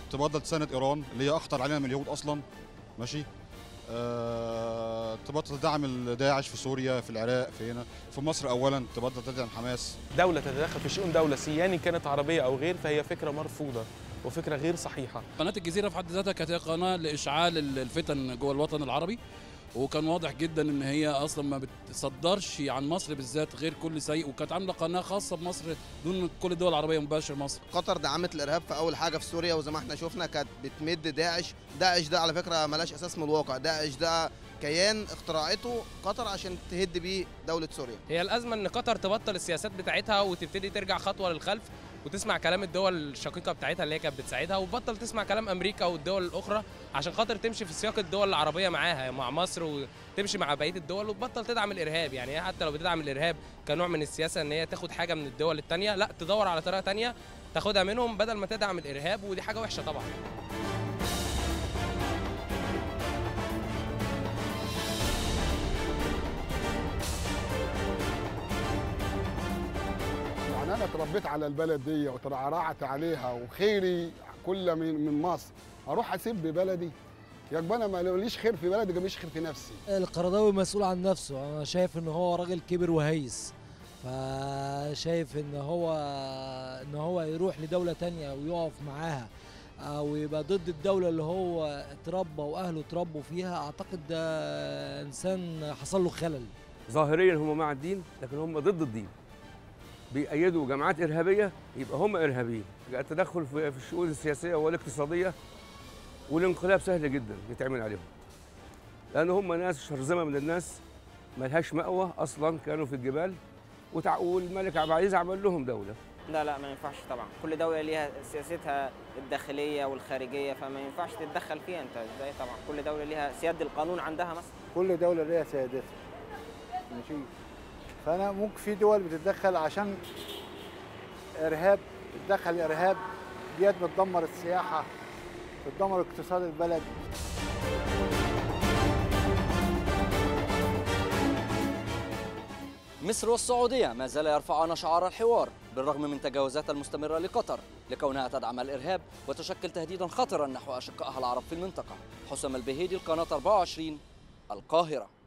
تبطل تساند ايران اللي هي اخطر علينا من اليهود اصلا ماشي آه تبطل تدعم داعش في سوريا في العراق في هنا في مصر اولا تبطل تدعم حماس دولة تتدخل في شؤون دولة سياني كانت عربية أو غير فهي فكرة مرفوضة وفكرة غير صحيحة قناة الجزيرة في حد ذاتها كانت هي قناة لإشعال الفتن جوه الوطن العربي وكان واضح جدا ان هي اصلا ما بتصدرش عن مصر بالذات غير كل سيء وكانت عامله قناه خاصه بمصر دون كل الدول العربيه مباشر مصر قطر دعمت الارهاب في اول حاجه في سوريا وزي ما احنا شفنا كانت بتمد داعش داعش ده على فكره ملاش اساس من الواقع داعش ده كيان اخترعته قطر عشان تهد بيه دوله سوريا هي الازمه ان قطر تبطل السياسات بتاعتها وتبتدي ترجع خطوه للخلف وتسمع كلام الدول الشقيقه بتاعتها اللي هي كانت بتساعدها وتبطل تسمع كلام امريكا والدول الاخرى عشان خاطر تمشي في سياق الدول العربيه معاها مع مصر وتمشي مع بقيه الدول وتبطل تدعم الارهاب يعني هي حتى لو بتدعم الارهاب كنوع من السياسه ان هي تاخد حاجه من الدول الثانيه لا تدور على طريقه ثانيه تاخدها منهم بدل ما تدعم الارهاب ودي حاجه وحشه طبعا يعني انا اتربيت على البلد دي وترعرعت عليها وخيري كل من من مصر اروح اسيب بلدي يبقى انا ماليش خير في بلدي ماليش خير في نفسي القرضاوي مسؤول عن نفسه انا شايف ان هو راجل كبر وهيس فشايف ان هو ان هو يروح لدوله تانية ويقف معاها او يبقى ضد الدوله اللي هو اتربى واهله اتربوا فيها اعتقد ده انسان حصل له خلل ظاهريا هم مع الدين لكن هم ضد الدين بيأيدوا جماعات إرهابية يبقى هم إرهابيين التدخل في الشؤون السياسية والاقتصادية والانقلاب سهل جدا يتعمل عليهم لأن هم ناس شرذمة من الناس ملهاش مأوى أصلا كانوا في الجبال وتع... والملك عبد العزيز عمل لهم دولة لا لا ما ينفعش طبعا كل دولة ليها سياستها الداخلية والخارجية فما ينفعش تتدخل فيها انت ازاي طبعا كل دولة ليها سيادة القانون عندها مثلا كل دولة ليها سيادتها ماشي فانا ممكن في دول بتتدخل عشان ارهاب بتدخل الارهاب ديت بتدمر السياحه بتدمر اقتصاد البلد مصر والسعودية ما زال يرفعان شعار الحوار بالرغم من تجاوزات المستمرة لقطر لكونها تدعم الإرهاب وتشكل تهديدا خطرا نحو أشقائها العرب في المنطقة حسام البهيدي القناة 24 القاهرة